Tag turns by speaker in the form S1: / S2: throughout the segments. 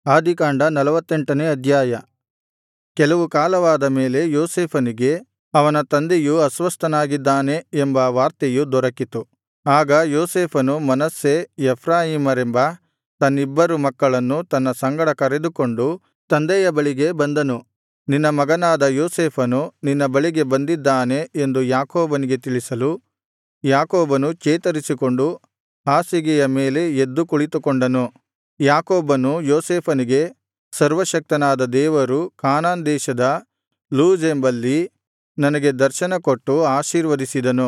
S1: ಆದಿಕಾಂಡ ನಲವತ್ತೆಂಟನೇ ಅಧ್ಯಾಯ ಕೆಲವು ಕಾಲವಾದ ಮೇಲೆ ಯೋಸೇಫನಿಗೆ ಅವನ ತಂದೆಯು ಅಸ್ವಸ್ಥನಾಗಿದ್ದಾನೆ ಎಂಬ ವಾರ್ತೆಯು ದೊರಕಿತು ಆಗ ಯೋಸೇಫನು ಮನಸ್ಸೆ ಎಫ್ರಾಯೀಮರೆಂಬ ತನ್ನಿಬ್ಬರು ಮಕ್ಕಳನ್ನು ತನ್ನ ಸಂಗಡ ಕರೆದುಕೊಂಡು ತಂದೆಯ ಬಳಿಗೆ ಬಂದನು ನಿನ್ನ ಮಗನಾದ ಯೋಸೇಫನು ನಿನ್ನ ಬಳಿಗೆ ಬಂದಿದ್ದಾನೆ ಎಂದು ಯಾಕೋಬನಿಗೆ ತಿಳಿಸಲು ಯಾಕೋಬನು ಚೇತರಿಸಿಕೊಂಡು ಹಾಸಿಗೆಯ ಮೇಲೆ ಎದ್ದು ಕುಳಿತುಕೊಂಡನು ಯಾಕೋಬನು ಯೋಸೇಫನಿಗೆ ಸರ್ವಶಕ್ತನಾದ ದೇವರು ಕಾನಾನ್ ದೇಶದ ಲೂಜ್ ಎಂಬಲ್ಲಿ ನನಗೆ ದರ್ಶನಕೊಟ್ಟು ಆಶೀರ್ವದಿಸಿದನು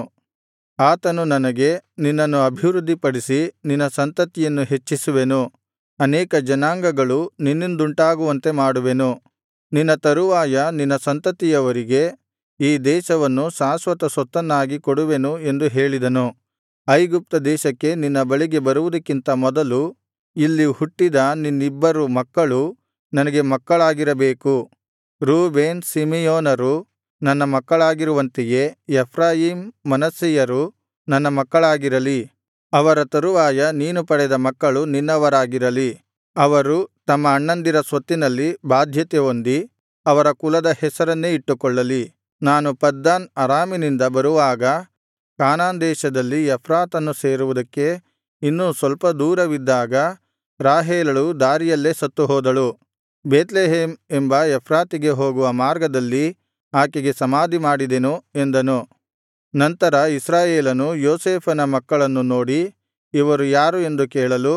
S1: ಆತನು ನನಗೆ ನಿನ್ನನ್ನು ಅಭಿವೃದ್ಧಿಪಡಿಸಿ ನಿನ್ನ ಸಂತತಿಯನ್ನು ಹೆಚ್ಚಿಸುವೆನು ಅನೇಕ ಜನಾಂಗಗಳು ನಿನ್ನಿಂದುಂಟಾಗುವಂತೆ ಮಾಡುವೆನು ನಿನ್ನ ತರುವಾಯ ನಿನ್ನ ಸಂತತಿಯವರಿಗೆ ಈ ದೇಶವನ್ನು ಶಾಶ್ವತ ಸ್ವತ್ತನ್ನಾಗಿ ಕೊಡುವೆನು ಎಂದು ಹೇಳಿದನು ಐಗುಪ್ತ ದೇಶಕ್ಕೆ ನಿನ್ನ ಬಳಿಗೆ ಬರುವುದಕ್ಕಿಂತ ಮೊದಲು ಇಲ್ಲಿ ಹುಟ್ಟಿದ ನಿನ್ನಿಬ್ಬರು ಮಕ್ಕಳು ನನಗೆ ಮಕ್ಕಳಾಗಿರಬೇಕು ರೂಬೇನ್ ಸಿಮೆಯೋನರು ನನ್ನ ಮಕ್ಕಳಾಗಿರುವಂತೆಯೇ ಎಫ್ರಾಯೀಮ್ ಮನಸ್ಸೆಯರು ನನ್ನ ಮಕ್ಕಳಾಗಿರಲಿ ಅವರ ತರುವಾಯ ನೀನು ಪಡೆದ ಮಕ್ಕಳು ನಿನ್ನವರಾಗಿರಲಿ ಅವರು ತಮ್ಮ ಅಣ್ಣಂದಿರ ಸ್ವತ್ತಿನಲ್ಲಿ ಬಾಧ್ಯತೆ ಹೊಂದಿ ಅವರ ಕುಲದ ಹೆಸರನ್ನೇ ಇಟ್ಟುಕೊಳ್ಳಲಿ ನಾನು ಪದ್ದನ್ ಅರಾಮಿನಿಂದ ಬರುವಾಗ ಕಾನಾನ್ ದೇಶದಲ್ಲಿ ಎಫ್ರಾತನ್ನು ಸೇರುವುದಕ್ಕೆ ಇನ್ನೂ ಸ್ವಲ್ಪ ದೂರವಿದ್ದಾಗ ರಾಹೇಲಳು ದಾರಿಯಲ್ಲೇ ಸತ್ತುಹೋದಳು ಬೇತ್ಲೆಹೇಮ್ ಎಂಬ ಎಫ್ರಾತಿಗೆ ಹೋಗುವ ಮಾರ್ಗದಲ್ಲಿ ಆಕೆಗೆ ಸಮಾಧಿ ಮಾಡಿದೆನು ಎಂದನು ನಂತರ ಇಸ್ರಾಯೇಲನು ಯೋಸೇಫನ ಮಕ್ಕಳನ್ನು ನೋಡಿ ಇವರು ಯಾರು ಎಂದು ಕೇಳಲು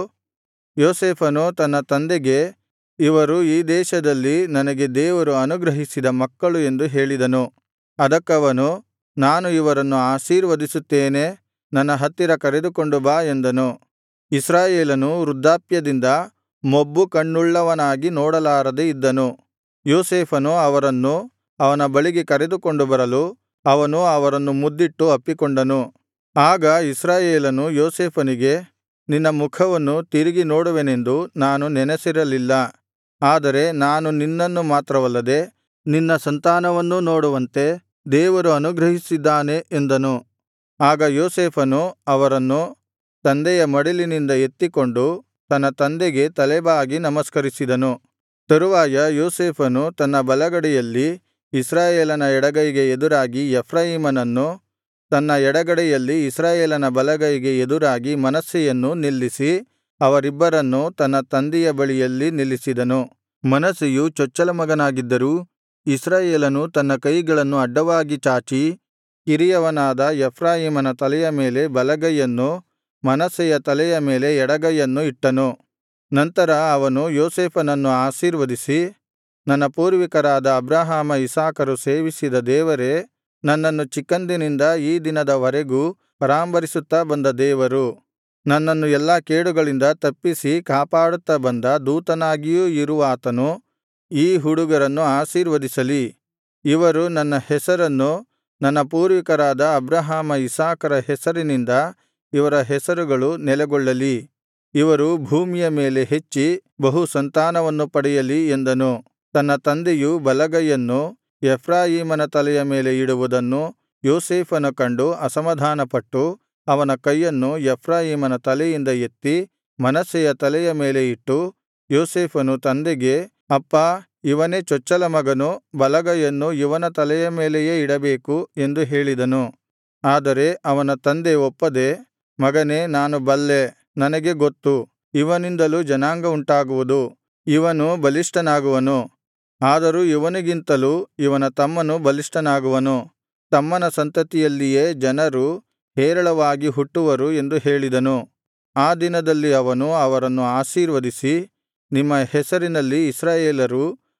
S1: ಯೋಸೇಫನು ತನ್ನ ತಂದೆಗೆ ಇವರು ಈ ದೇಶದಲ್ಲಿ ನನಗೆ ದೇವರು ಅನುಗ್ರಹಿಸಿದ ಮಕ್ಕಳು ಎಂದು ಹೇಳಿದನು ಅದಕ್ಕವನು ನಾನು ಇವರನ್ನು ಆಶೀರ್ವದಿಸುತ್ತೇನೆ ನನ್ನ ಹತ್ತಿರ ಕರೆದುಕೊಂಡು ಬಾ ಎಂದನು ಇಸ್ರಾಯೇಲನು ವೃದ್ಧಾಪ್ಯದಿಂದ ಮೊಬ್ಬು ಕಣ್ಣುಳ್ಳವನಾಗಿ ನೋಡಲಾರದೆ ಇದ್ದನು ಯೋಸೇಫನು ಅವರನ್ನು ಅವನ ಬಳಿಗೆ ಕರೆದುಕೊಂಡು ಬರಲು ಅವನು ಅವರನ್ನು ಮುದ್ದಿಟ್ಟು ಅಪ್ಪಿಕೊಂಡನು ಆಗ ಇಸ್ರಾಯೇಲನು ಯೋಸೇಫನಿಗೆ ನಿನ್ನ ಮುಖವನ್ನು ತಿರುಗಿ ನೋಡುವೆನೆಂದು ನಾನು ನೆನಸಿರಲಿಲ್ಲ ಆದರೆ ನಾನು ನಿನ್ನನ್ನು ಮಾತ್ರವಲ್ಲದೆ ನಿನ್ನ ಸಂತಾನವನ್ನೂ ನೋಡುವಂತೆ ದೇವರು ಅನುಗ್ರಹಿಸಿದ್ದಾನೆ ಎಂದನು ಆಗ ಯೋಸೇಫನು ಅವರನ್ನು ತಂದೆಯ ಮಡಿಲಿನಿಂದ ಎತ್ತಿಕೊಂಡು ತನ್ನ ತಂದೆಗೆ ತಲೆಬಾಗಿ ನಮಸ್ಕರಿಸಿದನು ತರುವಾಯ ಯೋಸೇಫನು ತನ್ನ ಬಲಗಡೆಯಲ್ಲಿ ಇಸ್ರಾಯೇಲನ ಎಡಗೈಗೆ ಎದುರಾಗಿ ಎಫ್ರಾಯೀಮನನ್ನು ತನ್ನ ಎಡಗಡೆಯಲ್ಲಿ ಇಸ್ರಾಯೇಲನ ಬಲಗೈಗೆ ಎದುರಾಗಿ ಮನಸ್ಸೆಯನ್ನು ನಿಲ್ಲಿಸಿ ಅವರಿಬ್ಬರನ್ನೂ ತನ್ನ ತಂದೆಯ ಬಳಿಯಲ್ಲಿ ನಿಲ್ಲಿಸಿದನು ಮನಸ್ಸೆಯು ಚೊಚ್ಚಲ ಮಗನಾಗಿದ್ದರೂ ಇಸ್ರಾಯೇಲನು ತನ್ನ ಕೈಗಳನ್ನು ಅಡ್ಡವಾಗಿ ಚಾಚಿ ಕಿರಿಯವನಾದ ಎಫ್ರಾಯೀಮನ ತಲೆಯ ಮೇಲೆ ಬಲಗೈಯನ್ನು ಮನಸ್ಸೆಯ ತಲೆಯ ಮೇಲೆ ಎಡಗೈಯನ್ನು ಇಟ್ಟನು ನಂತರ ಅವನು ಯೋಸೇಫನನ್ನು ಆಶೀರ್ವದಿಸಿ ನನ್ನ ಪೂರ್ವಿಕರಾದ ಅಬ್ರಹಾಮ ಇಸಾಕರು ಸೇವಿಸಿದ ದೇವರೇ ನನ್ನನ್ನು ಚಿಕ್ಕಂದಿನಿಂದ ಈ ದಿನದ ವರೆಗೂ ಪರಾಂಬರಿಸುತ್ತಾ ಬಂದ ದೇವರು ನನ್ನನ್ನು ಎಲ್ಲಾ ಕೇಡುಗಳಿಂದ ತಪ್ಪಿಸಿ ಕಾಪಾಡುತ್ತಾ ಬಂದ ದೂತನಾಗಿಯೂ ಇರುವಾತನು ಈ ಹುಡುಗರನ್ನು ಆಶೀರ್ವದಿಸಲಿ ಇವರು ನನ್ನ ಹೆಸರನ್ನು ನನ್ನ ಪೂರ್ವಿಕರಾದ ಅಬ್ರಹಾಮ ಇಸಾಕರ ಹೆಸರಿನಿಂದ ಇವರ ಹೆಸರುಗಳು ನೆಲೆಗೊಳ್ಳಲಿ ಇವರು ಭೂಮಿಯ ಮೇಲೆ ಹೆಚ್ಚಿ ಬಹು ಸಂತಾನವನ್ನು ಪಡೆಯಲಿ ಎಂದನು ತನ್ನ ತಂದೆಯು ಬಲಗೈಯನ್ನು ಎಫ್ರಾಯೀಮನ ತಲೆಯ ಮೇಲೆ ಇಡುವುದನ್ನು ಯೋಸೇಫನು ಕಂಡು ಅಸಮಾಧಾನಪಟ್ಟು ಅವನ ಕೈಯನ್ನು ಎಫ್ರಾಯೀಮನ ತಲೆಯಿಂದ ಎತ್ತಿ ಮನಸ್ಸೆಯ ತಲೆಯ ಮೇಲೆ ಇಟ್ಟು ಯೋಸೇಫನು ತಂದೆಗೆ ಅಪ್ಪಾ ಇವನೇ ಚೊಚ್ಚಲ ಮಗನು ಬಲಗೈಯನ್ನು ಇವನ ತಲೆಯ ಮೇಲೆಯೇ ಇಡಬೇಕು ಎಂದು ಹೇಳಿದನು ಆದರೆ ಅವನ ತಂದೆ ಒಪ್ಪದೆ ಮಗನೇ ನಾನು ಬಲ್ಲೆ ನನಗೆ ಗೊತ್ತು ಇವನಿಂದಲೂ ಜನಾಂಗ ಉಂಟಾಗುವುದು ಇವನು ಬಲಿಷ್ಠನಾಗುವನು ಆದರೂ ಇವನಿಗಿಂತಲೂ ಇವನ ತಮ್ಮನು ಬಲಿಷ್ಠನಾಗುವನು ತಮ್ಮನ ಸಂತತಿಯಲ್ಲಿಯೇ ಜನರು ಹೇರಳವಾಗಿ ಹುಟ್ಟುವರು ಎಂದು ಹೇಳಿದನು ಆ ದಿನದಲ್ಲಿ ಅವನು ಅವರನ್ನು ಆಶೀರ್ವದಿಸಿ ನಿಮ್ಮ ಹೆಸರಿನಲ್ಲಿ ಇಸ್ರಾಯೇಲರು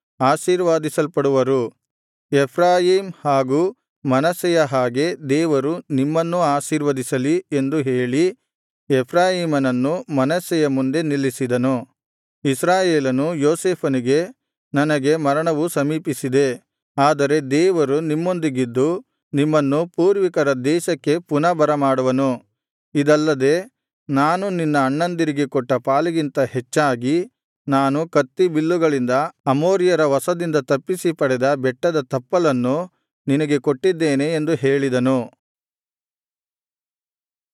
S1: ಆಶೀರ್ವಾದಿಸಲ್ಪಡುವರು ಎಫ್ರಾಯೀಮ್ ಹಾಗೂ ಮನಸ್ಸೆಯ ಹಾಗೆ ದೇವರು ನಿಮ್ಮನ್ನೂ ಆಶೀರ್ವದಿಸಲಿ ಎಂದು ಹೇಳಿ ಎಫ್ರಾಯೀಮನನ್ನು ಮನಸ್ಸೆಯ ಮುಂದೆ ನಿಲ್ಲಿಸಿದನು ಇಸ್ರಾಯೇಲನು ಯೋಸೇಫನಿಗೆ ನನಗೆ ಮರಣವು ಸಮೀಪಿಸಿದೆ ಆದರೆ ದೇವರು ನಿಮ್ಮೊಂದಿಗಿದ್ದು ನಿಮ್ಮನ್ನು ಪೂರ್ವಿಕರ ದೇಶಕ್ಕೆ ಪುನಃ ಬರಮಾಡುವನು ಇದಲ್ಲದೆ ನಾನು ನಿನ್ನ ಅಣ್ಣಂದಿರಿಗೆ ಕೊಟ್ಟ ಪಾಲಿಗಿಂತ ಹೆಚ್ಚಾಗಿ ನಾನು ಕತ್ತಿ ಬಿಲ್ಲುಗಳಿಂದ ಅಮೋರಿಯರ ವಶದಿಂದ ತಪ್ಪಿಸಿ ಪಡೆದ ಬೆಟ್ಟದ ತಪ್ಪಲನ್ನು ನಿನಗೆ ಕೊಟ್ಟಿದ್ದೇನೆ ಎಂದು ಹೇಳಿದನು